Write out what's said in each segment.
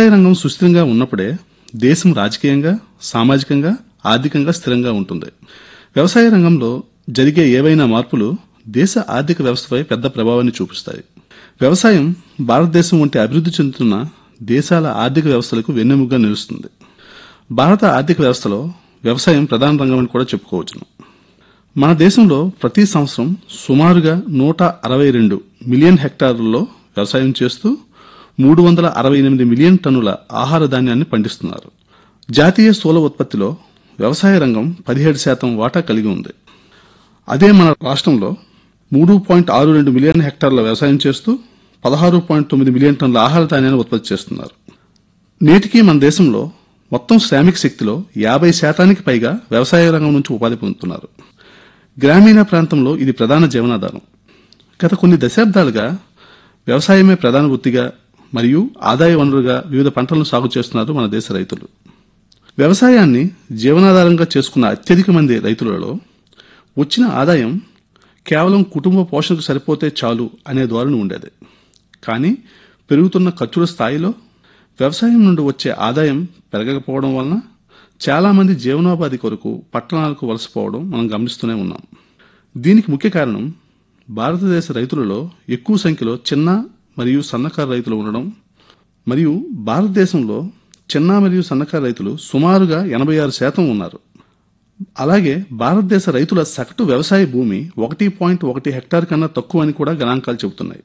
వ్యవసాయ రంగం సుస్థిరంగా ఉన్నప్పుడే దేశం రాజకీయంగా సామాజికంగా ఆర్థికంగా స్థిరంగా ఉంటుంది వ్యవసాయ రంగంలో జరిగే ఏవైనా మార్పులు దేశ ఆర్థిక వ్యవస్థపై పెద్ద ప్రభావాన్ని చూపిస్తాయి వ్యవసాయం భారతదేశం వంటి అభివృద్ధి చెందుతున్న దేశాల ఆర్థిక వ్యవస్థలకు వెన్నెముగ్గా నిలుస్తుంది భారత ఆర్థిక వ్యవస్థలో వ్యవసాయం ప్రధాన రంగం అని కూడా చెప్పుకోవచ్చును మన దేశంలో ప్రతి సంవత్సరం సుమారుగా నూట అరవై రెండు మిలియన్ హెక్టార్లలో వ్యవసాయం చేస్తూ మూడు వందల అరవై ఎనిమిది మిలియన్ టన్నుల ఆహార ధాన్యాన్ని పండిస్తున్నారు జాతీయ స్థూల ఉత్పత్తిలో వ్యవసాయ రంగం పదిహేడు శాతం వాటా కలిగి ఉంది అదే మన రాష్ట్రంలో మూడు పాయింట్ ఆరు రెండు మిలియన్ హెక్టార్ల వ్యవసాయం చేస్తూ పదహారు పాయింట్ తొమ్మిది మిలియన్ టన్నుల ఆహార ధాన్యాన్ని ఉత్పత్తి చేస్తున్నారు నేటికి మన దేశంలో మొత్తం శ్రామిక శక్తిలో యాభై శాతానికి పైగా వ్యవసాయ రంగం నుంచి ఉపాధి పొందుతున్నారు గ్రామీణ ప్రాంతంలో ఇది ప్రధాన జీవనాధారం గత కొన్ని దశాబ్దాలుగా వ్యవసాయమే ప్రధాన వృత్తిగా మరియు ఆదాయ వనరుగా వివిధ పంటలను సాగు చేస్తున్నారు మన దేశ రైతులు వ్యవసాయాన్ని జీవనాధారంగా చేసుకున్న అత్యధిక మంది రైతులలో వచ్చిన ఆదాయం కేవలం కుటుంబ పోషణకు సరిపోతే చాలు అనే ధోరణి ఉండేది కానీ పెరుగుతున్న ఖర్చుల స్థాయిలో వ్యవసాయం నుండి వచ్చే ఆదాయం పెరగకపోవడం వలన చాలా మంది జీవనోపాధి కొరకు పట్టణాలకు వలసపోవడం మనం గమనిస్తూనే ఉన్నాం దీనికి ముఖ్య కారణం భారతదేశ రైతులలో ఎక్కువ సంఖ్యలో చిన్న మరియు సన్నకారు రైతులు ఉండడం మరియు భారతదేశంలో చిన్న మరియు సన్నకారు రైతులు సుమారుగా ఎనభై ఆరు శాతం ఉన్నారు అలాగే భారతదేశ రైతుల సగటు వ్యవసాయ భూమి ఒకటి పాయింట్ ఒకటి హెక్టార్ కన్నా తక్కువ అని కూడా గణాంకాలు చెబుతున్నాయి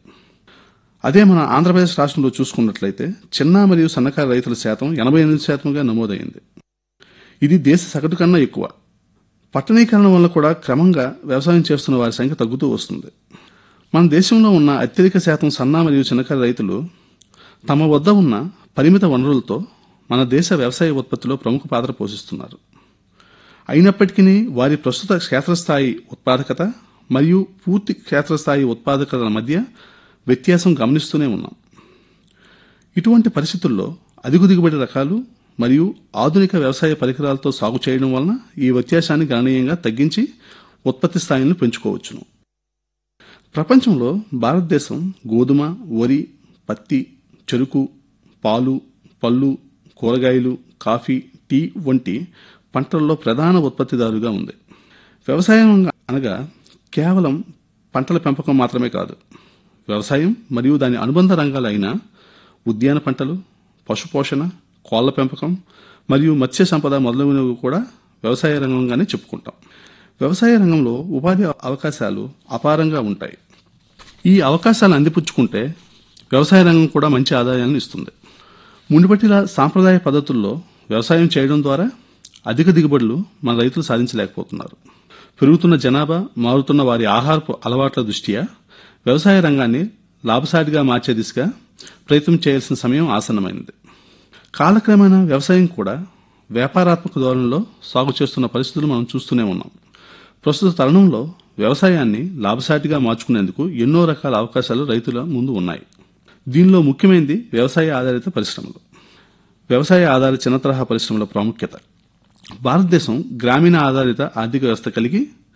అదే మన ఆంధ్రప్రదేశ్ రాష్ట్రంలో చూసుకున్నట్లయితే చిన్న మరియు సన్నకారు రైతుల శాతం ఎనభై ఎనిమిది శాతంగా నమోదైంది ఇది దేశ సగటు కన్నా ఎక్కువ పట్టణీకరణ వల్ల కూడా క్రమంగా వ్యవసాయం చేస్తున్న వారి సంఖ్య తగ్గుతూ వస్తుంది మన దేశంలో ఉన్న అత్యధిక శాతం సన్న మరియు చిన్నకారు రైతులు తమ వద్ద ఉన్న పరిమిత వనరులతో మన దేశ వ్యవసాయ ఉత్పత్తిలో ప్రముఖ పాత్ర పోషిస్తున్నారు అయినప్పటికీ వారి ప్రస్తుత క్షేత్రస్థాయి ఉత్పాదకత మరియు పూర్తి క్షేత్రస్థాయి ఉత్పాదకతల మధ్య వ్యత్యాసం గమనిస్తూనే ఉన్నాం ఇటువంటి పరిస్థితుల్లో అధిక దిగుబడి రకాలు మరియు ఆధునిక వ్యవసాయ పరికరాలతో సాగు చేయడం వలన ఈ వ్యత్యాసాన్ని గణనీయంగా తగ్గించి ఉత్పత్తి స్థాయిలను పెంచుకోవచ్చును ప్రపంచంలో భారతదేశం గోధుమ వరి పత్తి చెరుకు పాలు పళ్ళు కూరగాయలు కాఫీ టీ వంటి పంటల్లో ప్రధాన ఉత్పత్తిదారుగా ఉంది వ్యవసాయం అనగా కేవలం పంటల పెంపకం మాత్రమే కాదు వ్యవసాయం మరియు దాని అనుబంధ రంగాలు అయిన ఉద్యాన పంటలు పశుపోషణ కోళ్ల పెంపకం మరియు మత్స్య సంపద మొదలగునవి కూడా వ్యవసాయ రంగంగానే చెప్పుకుంటాం వ్యవసాయ రంగంలో ఉపాధి అవకాశాలు అపారంగా ఉంటాయి ఈ అవకాశాలు అందిపుచ్చుకుంటే వ్యవసాయ రంగం కూడా మంచి ఆదాయాన్ని ఇస్తుంది మునుపటిలా సాంప్రదాయ పద్ధతుల్లో వ్యవసాయం చేయడం ద్వారా అధిక దిగుబడులు మన రైతులు సాధించలేకపోతున్నారు పెరుగుతున్న జనాభా మారుతున్న వారి ఆహారపు అలవాట్ల దృష్ట్యా వ్యవసాయ రంగాన్ని లాభసాటిగా మార్చే దిశగా ప్రయత్నం చేయాల్సిన సమయం ఆసన్నమైంది కాలక్రమేణా వ్యవసాయం కూడా వ్యాపారాత్మక ధోరణిలో సాగు చేస్తున్న పరిస్థితులు మనం చూస్తూనే ఉన్నాం ప్రస్తుత తరుణంలో వ్యవసాయాన్ని లాభసాటిగా మార్చుకునేందుకు ఎన్నో రకాల అవకాశాలు రైతుల ముందు ఉన్నాయి దీనిలో ముఖ్యమైనది వ్యవసాయ ఆధారిత పరిశ్రమలు వ్యవసాయ ఆధారిత చిన్న తరహా పరిశ్రమల ప్రాముఖ్యత భారతదేశం గ్రామీణ ఆధారిత ఆర్థిక వ్యవస్థ కలిగి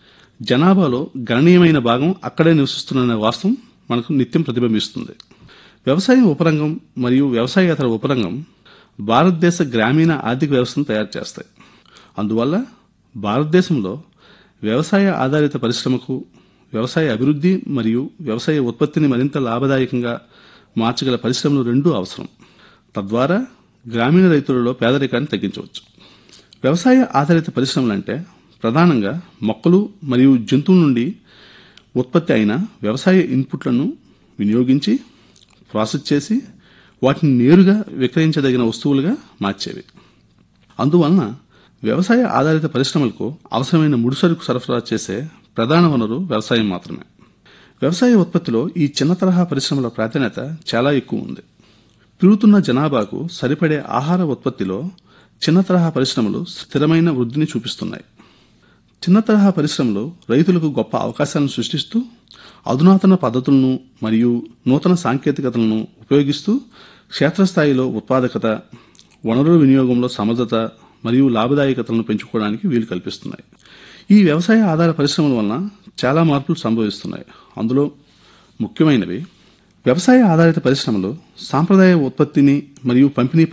జనాభాలో గణనీయమైన భాగం అక్కడే నివసిస్తున్న వాస్తవం మనకు నిత్యం ప్రతిబింబిస్తుంది వ్యవసాయం ఉపరంగం మరియు వ్యవసాయేతర ఉపరంగం భారతదేశ గ్రామీణ ఆర్థిక వ్యవస్థను తయారు చేస్తాయి అందువల్ల భారతదేశంలో వ్యవసాయ ఆధారిత పరిశ్రమకు వ్యవసాయ అభివృద్ధి మరియు వ్యవసాయ ఉత్పత్తిని మరింత లాభదాయకంగా మార్చగల పరిశ్రమలు రెండూ అవసరం తద్వారా గ్రామీణ రైతులలో పేదరికాన్ని తగ్గించవచ్చు వ్యవసాయ ఆధారిత పరిశ్రమలంటే ప్రధానంగా మొక్కలు మరియు జంతువుల నుండి ఉత్పత్తి అయిన వ్యవసాయ ఇన్పుట్లను వినియోగించి ప్రాసెస్ చేసి వాటిని నేరుగా విక్రయించదగిన వస్తువులుగా మార్చేవి అందువలన వ్యవసాయ ఆధారిత పరిశ్రమలకు అవసరమైన ముడిసరుకు సరఫరా చేసే ప్రధాన వనరు వ్యవసాయం మాత్రమే వ్యవసాయ ఉత్పత్తిలో ఈ చిన్న తరహా పరిశ్రమల ప్రాధాన్యత చాలా ఎక్కువ ఉంది పెరుగుతున్న జనాభాకు సరిపడే ఆహార ఉత్పత్తిలో చిన్న తరహా పరిశ్రమలు స్థిరమైన వృద్ధిని చూపిస్తున్నాయి చిన్న తరహా పరిశ్రమలు రైతులకు గొప్ప అవకాశాలను సృష్టిస్తూ అధునాతన పద్ధతులను మరియు నూతన సాంకేతికతలను ఉపయోగిస్తూ క్షేత్రస్థాయిలో ఉత్పాదకత వనరుల వినియోగంలో సమర్థత మరియు లాభదాయకతలను పెంచుకోవడానికి వీలు కల్పిస్తున్నాయి ఈ వ్యవసాయ ఆధార పరిశ్రమల వలన చాలా మార్పులు సంభవిస్తున్నాయి అందులో ముఖ్యమైనవి వ్యవసాయ ఆధారిత పరిశ్రమలు సాంప్రదాయ ఉత్పత్తిని మరియు పంపిణీ